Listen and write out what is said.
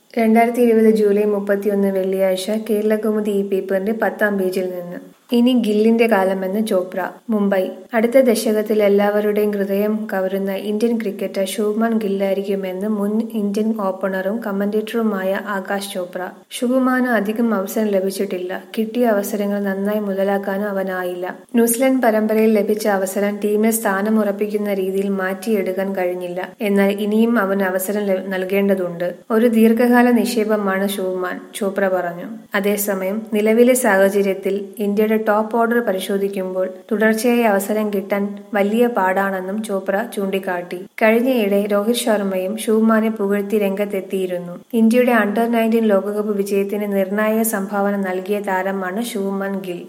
രണ്ടായിരത്തി ഇരുപത് ജൂലൈ മുപ്പത്തിയൊന്ന് വെള്ളിയാഴ്ച കേരളകൗമുദി ഈ പേപ്പറിന്റെ പത്താം പേജിൽ നിന്ന് ഇനി ഗില്ലിന്റെ കാലമെന്ന് ചോപ്ര മുംബൈ അടുത്ത ദശകത്തിൽ എല്ലാവരുടെയും ഹൃദയം കവരുന്ന ഇന്ത്യൻ ക്രിക്കറ്റർ ശുഭ്മാൻ ഗില്ലായിരിക്കുമെന്ന് മുൻ ഇന്ത്യൻ ഓപ്പണറും കമന്റേറ്ററുമായ ആകാശ് ചോപ്ര ശുഭ്മാന് അധികം അവസരം ലഭിച്ചിട്ടില്ല കിട്ടിയ അവസരങ്ങൾ നന്നായി മുതലാക്കാനും അവനായില്ല ന്യൂസിലൻഡ് പരമ്പരയിൽ ലഭിച്ച അവസരം ടീമിൽ സ്ഥാനം ഉറപ്പിക്കുന്ന രീതിയിൽ മാറ്റിയെടുക്കാൻ കഴിഞ്ഞില്ല എന്നാൽ ഇനിയും അവന് അവസരം ല- നൽകേണ്ടതുണ്ട് ഒരു ദീർഘകാല നിക്ഷേപമാണ് ശുഭ്മാൻ ചോപ്ര പറഞ്ഞു അതേസമയം നിലവിലെ സാഹചര്യത്തിൽ ഇന്ത്യയുടെ ടോപ്പ് ഓർഡർ പരിശോധിക്കുമ്പോൾ തുടർച്ചയായി അവസരം കിട്ടാൻ വലിയ പാടാണെന്നും ചോപ്ര ചൂണ്ടിക്കാട്ടി കഴിഞ്ഞയിടെ രോഹിത് ശർമ്മയും ശുഭ്മാനെ പുകഴ്ത്തി രംഗത്തെത്തിയിരുന്നു ഇന്ത്യയുടെ അണ്ടർ നയൻറ്റീൻ ലോകകപ്പ് വിജയത്തിന് നിർണായക സംഭാവന നൽകിയ താരമാണ് ശുഭ്മാൻ ഗിൽ